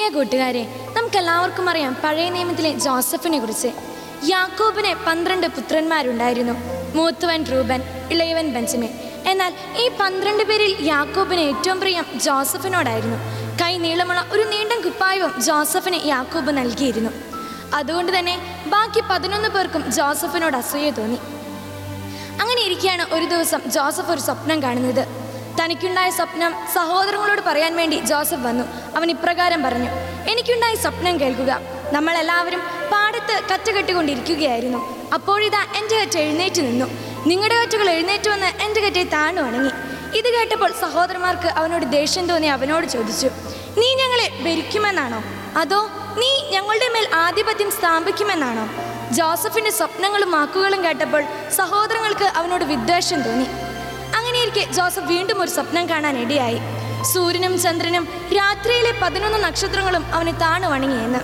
പ്രിയ കൂട്ടുകാരെ നമുക്കെല്ലാവർക്കും അറിയാം പഴയ നിയമത്തിലെ ജോസഫിനെ കുറിച്ച് യാക്കോബിന് പന്ത്രണ്ട് പുത്രന്മാരുണ്ടായിരുന്നു മൂത്തവൻ റൂബൻ ഇളയവൻ ബെഞ്ചമിൻ എന്നാൽ ഈ പന്ത്രണ്ട് പേരിൽ യാക്കോബിന് ഏറ്റവും പ്രിയം ജോസഫിനോടായിരുന്നു കൈ നീളമുള്ള ഒരു നീണ്ട കുപ്പായവും ജോസഫിന് യാക്കോബ് നൽകിയിരുന്നു അതുകൊണ്ട് തന്നെ ബാക്കി പതിനൊന്ന് പേർക്കും ജോസഫിനോട് അസൂയ തോന്നി അങ്ങനെ ഇരിക്കുകയാണ് ഒരു ദിവസം ജോസഫ് ഒരു സ്വപ്നം കാണുന്നത് തനിക്കുണ്ടായ സ്വപ്നം സഹോദരങ്ങളോട് പറയാൻ വേണ്ടി ജോസഫ് വന്നു അവൻ ഇപ്രകാരം പറഞ്ഞു എനിക്കുണ്ടായ സ്വപ്നം കേൾക്കുക നമ്മളെല്ലാവരും പാടത്ത് കറ്റ കെട്ടിക്കൊണ്ടിരിക്കുകയായിരുന്നു അപ്പോഴിതാ എൻ്റെ കറ്റ എഴുന്നേറ്റ് നിന്നു നിങ്ങളുടെ കറ്റകൾ എഴുന്നേറ്റ് വന്ന് എൻ്റെ കറ്റെ താണു വണങ്ങി ഇത് കേട്ടപ്പോൾ സഹോദരന്മാർക്ക് അവനോട് ദേഷ്യം തോന്നി അവനോട് ചോദിച്ചു നീ ഞങ്ങളെ ഭരിക്കുമെന്നാണോ അതോ നീ ഞങ്ങളുടെ മേൽ ആധിപത്യം സ്ഥാപിക്കുമെന്നാണോ ജോസഫിന്റെ സ്വപ്നങ്ങളും വാക്കുകളും കേട്ടപ്പോൾ സഹോദരങ്ങൾക്ക് അവനോട് വിദ്വേഷം തോന്നി അങ്ങനെയിരിക്കെ ജോസഫ് വീണ്ടും ഒരു സ്വപ്നം കാണാൻ ഇടയായി സൂര്യനും ചന്ദ്രനും രാത്രിയിലെ പതിനൊന്ന് നക്ഷത്രങ്ങളും അവനെ താണു വണങ്ങിയെന്ന്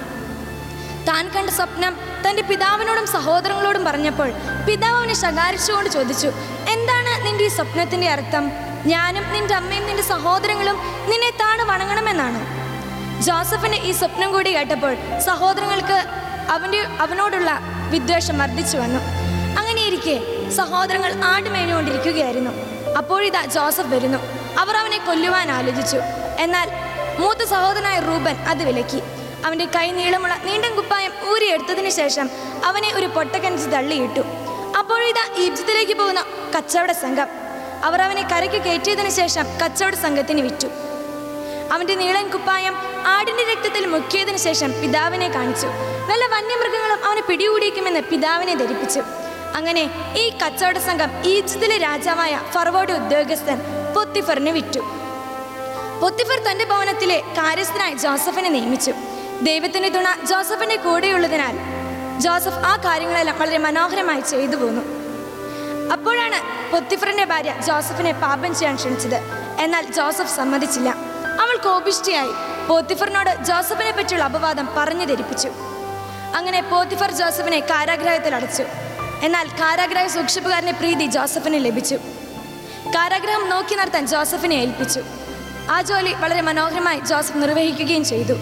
താൻ കണ്ട സ്വപ്നം തന്റെ പിതാവിനോടും സഹോദരങ്ങളോടും പറഞ്ഞപ്പോൾ പിതാവ് അവനെ ശകാരിച്ചുകൊണ്ട് ചോദിച്ചു എന്താണ് നിന്റെ ഈ സ്വപ്നത്തിന്റെ അർത്ഥം ഞാനും നിന്റെ അമ്മയും നിന്റെ സഹോദരങ്ങളും നിന്നെ താണു വണങ്ങണമെന്നാണ് ജോസഫിന്റെ ഈ സ്വപ്നം കൂടി കേട്ടപ്പോൾ സഹോദരങ്ങൾക്ക് അവന്റെ അവനോടുള്ള വിദ്വേഷം വർദ്ധിച്ചു വന്നു അങ്ങനെയിരിക്കെ സഹോദരങ്ങൾ ആടുമേഞ്ഞുകൊണ്ടിരിക്കുകയായിരുന്നു അപ്പോഴിതാ ജോസഫ് വരുന്നു അവർ അവനെ കൊല്ലുവാൻ ആലോചിച്ചു എന്നാൽ മൂത്ത സഹോദരനായ റൂബൻ അത് വിലക്കി അവന്റെ കൈ നീളമുള്ള നീണ്ട കുപ്പായം ഊരിയെടുത്തതിന് ശേഷം അവനെ ഒരു പൊട്ടക്കനച്ച് തള്ളിയിട്ടു അപ്പോഴിതാ ഈജിപ്തിലേക്ക് പോകുന്ന കച്ചവട സംഘം അവർ അവനെ കരയ്ക്ക് കയറ്റിയതിനു ശേഷം കച്ചവട സംഘത്തിന് വിറ്റു അവന്റെ നീളൻ കുപ്പായം ആടിന്റെ രക്തത്തിൽ മുക്കിയതിനു ശേഷം പിതാവിനെ കാണിച്ചു വല്ല വന്യമൃഗങ്ങളും അവനെ പിടികൂടിയേക്കുമെന്ന് പിതാവിനെ ധരിപ്പിച്ചു അങ്ങനെ ഈ കച്ചവട സംഘം ഈജിപ്തിലെ രാജാവായ ഫറവോയുടെ ഉദ്യോഗസ്ഥൻ പൊത്തിഫറിനെ വിറ്റു പൊത്തിഫർ തന്റെ ഭവനത്തിലെ കാര്യസ്ഥനായി ജോസഫിനെ നിയമിച്ചു ദൈവത്തിന്റെ തുണ ജോസഫിന്റെ കൂടെയുള്ളതിനാൽ ജോസഫ് ആ കാര്യങ്ങളെല്ലാം വളരെ മനോഹരമായി ചെയ്തു പോന്നു അപ്പോഴാണ് പൊത്തിഫറിന്റെ ഭാര്യ ജോസഫിനെ പാപം ചെയ്യാൻ ക്ഷണിച്ചത് എന്നാൽ ജോസഫ് സമ്മതിച്ചില്ല അവൾ കോപിഷ്ടിയായി പോത്തിഫറിനോട് ജോസഫിനെ പറ്റിയുള്ള അപവാദം പറഞ്ഞു ധരിപ്പിച്ചു അങ്ങനെ പോത്തിഫർ ജോസഫിനെ കാരാഗ്രഹത്തിൽ അടച്ചു എന്നാൽ കാരാഗ്രഹ സൂക്ഷിപ്പുകാരന്റെ പ്രീതി ജോസഫിന് ലഭിച്ചു കാരാഗ്രഹം നോക്കി നടത്താൻ ജോസഫിനെ ഏൽപ്പിച്ചു ആ ജോലി വളരെ മനോഹരമായി ജോസഫ് നിർവഹിക്കുകയും ചെയ്തു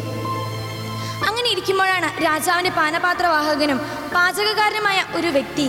അങ്ങനെ ഇരിക്കുമ്പോഴാണ് രാജാവിന്റെ പാനപാത്രവാഹകനും പാചകക്കാരനുമായ ഒരു വ്യക്തി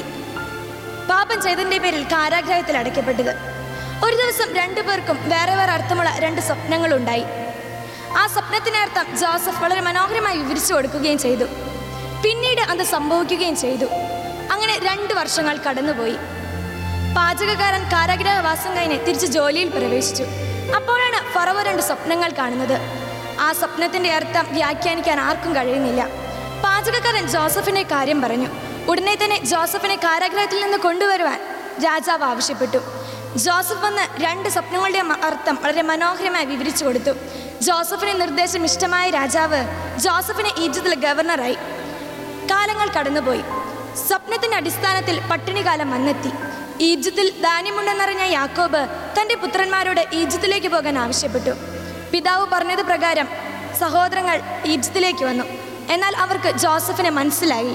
പാപം ചെയ്തതിന്റെ പേരിൽ കാരാഗ്രഹത്തിൽ അടയ്ക്കപ്പെട്ടത് ഒരു ദിവസം രണ്ടു പേർക്കും വേറെ വേറെ അർത്ഥമുള്ള രണ്ട് സ്വപ്നങ്ങളുണ്ടായി ആ സ്വപ്നത്തിന്റെ അർത്ഥം ജോസഫ് വളരെ മനോഹരമായി വിവരിച്ചു കൊടുക്കുകയും ചെയ്തു പിന്നീട് അത് സംഭവിക്കുകയും ചെയ്തു അങ്ങനെ രണ്ട് വർഷങ്ങൾ കടന്നുപോയി പാചകക്കാരൻ കാരാഗ്രഹവാസം കഴിഞ്ഞ് തിരിച്ച് ജോലിയിൽ പ്രവേശിച്ചു അപ്പോഴാണ് ഫറവ രണ്ട് സ്വപ്നങ്ങൾ കാണുന്നത് ആ സ്വപ്നത്തിന്റെ അർത്ഥം വ്യാഖ്യാനിക്കാൻ ആർക്കും കഴിയുന്നില്ല പാചകക്കാരൻ ജോസഫിന്റെ കാര്യം പറഞ്ഞു ഉടനെ തന്നെ ജോസഫിനെ കാരാഗ്രഹത്തിൽ നിന്ന് കൊണ്ടുവരുവാൻ രാജാവ് ആവശ്യപ്പെട്ടു ജോസഫ് വന്ന് രണ്ട് സ്വപ്നങ്ങളുടെ മ- അർത്ഥം വളരെ മനോഹരമായി വിവരിച്ചു കൊടുത്തു ജോസഫിന് നിർദ്ദേശം ഇഷ്ടമായ രാജാവ് ജോസഫിനെ ഈജിപ്തിലെ ഗവർണറായി കാലങ്ങൾ കടന്നുപോയി സ്വപ്നത്തിന്റെ അടിസ്ഥാനത്തിൽ പട്ടിണികാലം വന്നെത്തി ഈജിപ്തിൽ ധാന്യമുണ്ടെന്നറിഞ്ഞ യാക്കോബ് തന്റെ പുത്രന്മാരോട് ഈജിപ്തിലേക്ക് പോകാൻ ആവശ്യപ്പെട്ടു പിതാവ് പറഞ്ഞത് പ്രകാരം സഹോദരങ്ങൾ ഈജിപ്തിലേക്ക് വന്നു എന്നാൽ അവർക്ക് ജോസഫിനെ മനസ്സിലായില്ല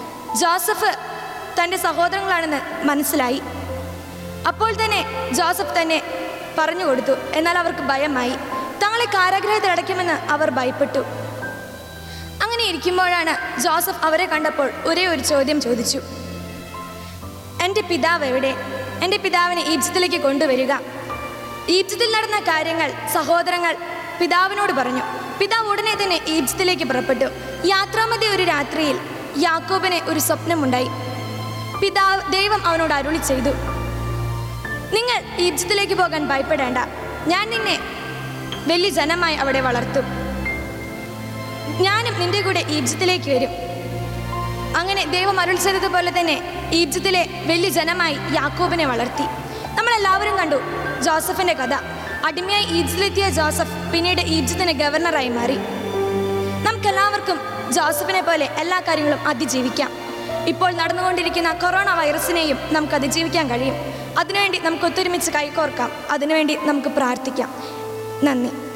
ജോസഫ് തൻ്റെ സഹോദരങ്ങളാണെന്ന് മനസ്സിലായി അപ്പോൾ തന്നെ ജോസഫ് തന്നെ പറഞ്ഞു കൊടുത്തു എന്നാൽ അവർക്ക് ഭയമായി തങ്ങളെ കാരാഗ്രഹത്തിൽ അടയ്ക്കുമെന്ന് അവർ ഭയപ്പെട്ടു അങ്ങനെ ഇരിക്കുമ്പോഴാണ് ജോസഫ് അവരെ കണ്ടപ്പോൾ ഒരേ ഒരു ചോദ്യം ചോദിച്ചു എൻ്റെ പിതാവ് എവിടെ എൻ്റെ പിതാവിനെ ഈജിപ്തിലേക്ക് കൊണ്ടുവരിക ഈജിപ്തിൽ നടന്ന കാര്യങ്ങൾ സഹോദരങ്ങൾ പിതാവിനോട് പറഞ്ഞു പിതാവ് ഉടനെ തന്നെ ഈജിപ്തിലേക്ക് പുറപ്പെട്ടു യാത്രാമധ്യ ഒരു രാത്രിയിൽ യാക്കോബിന് ഒരു സ്വപ്നമുണ്ടായി പിതാവ് ദൈവം അവനോട് അരുളി ചെയ്തു നിങ്ങൾ ഈജിപ്തിലേക്ക് പോകാൻ ഭയപ്പെടേണ്ട ഞാൻ നിന്നെ വലിയ ജനമായി അവിടെ വളർത്തും ഞാനും നിന്റെ കൂടെ ഈജിപ്തിലേക്ക് വരും അങ്ങനെ ദൈവം അരുൾ ചെയ്തതുപോലെ തന്നെ ഈജിപ്തിലെ വലിയ ജനമായി യാക്കോബിനെ വളർത്തി നമ്മളെല്ലാവരും കണ്ടു ജോസഫിന്റെ കഥ അടിമയായി ഈജിപ്തിലെത്തിയ ജോസഫ് പിന്നീട് ഈജിപ്തിന്റെ ഗവർണറായി മാറി നമുക്കെല്ലാവർക്കും ജോസഫിനെ പോലെ എല്ലാ കാര്യങ്ങളും അതിജീവിക്കാം ഇപ്പോൾ നടന്നുകൊണ്ടിരിക്കുന്ന കൊറോണ വൈറസിനെയും നമുക്ക് അതിജീവിക്കാൻ കഴിയും അതിനുവേണ്ടി നമുക്ക് ഒത്തൊരുമിച്ച് കൈകോർക്കാം അതിനുവേണ്ടി നമുക്ക് പ്രാർത്ഥിക്കാം നന്ദി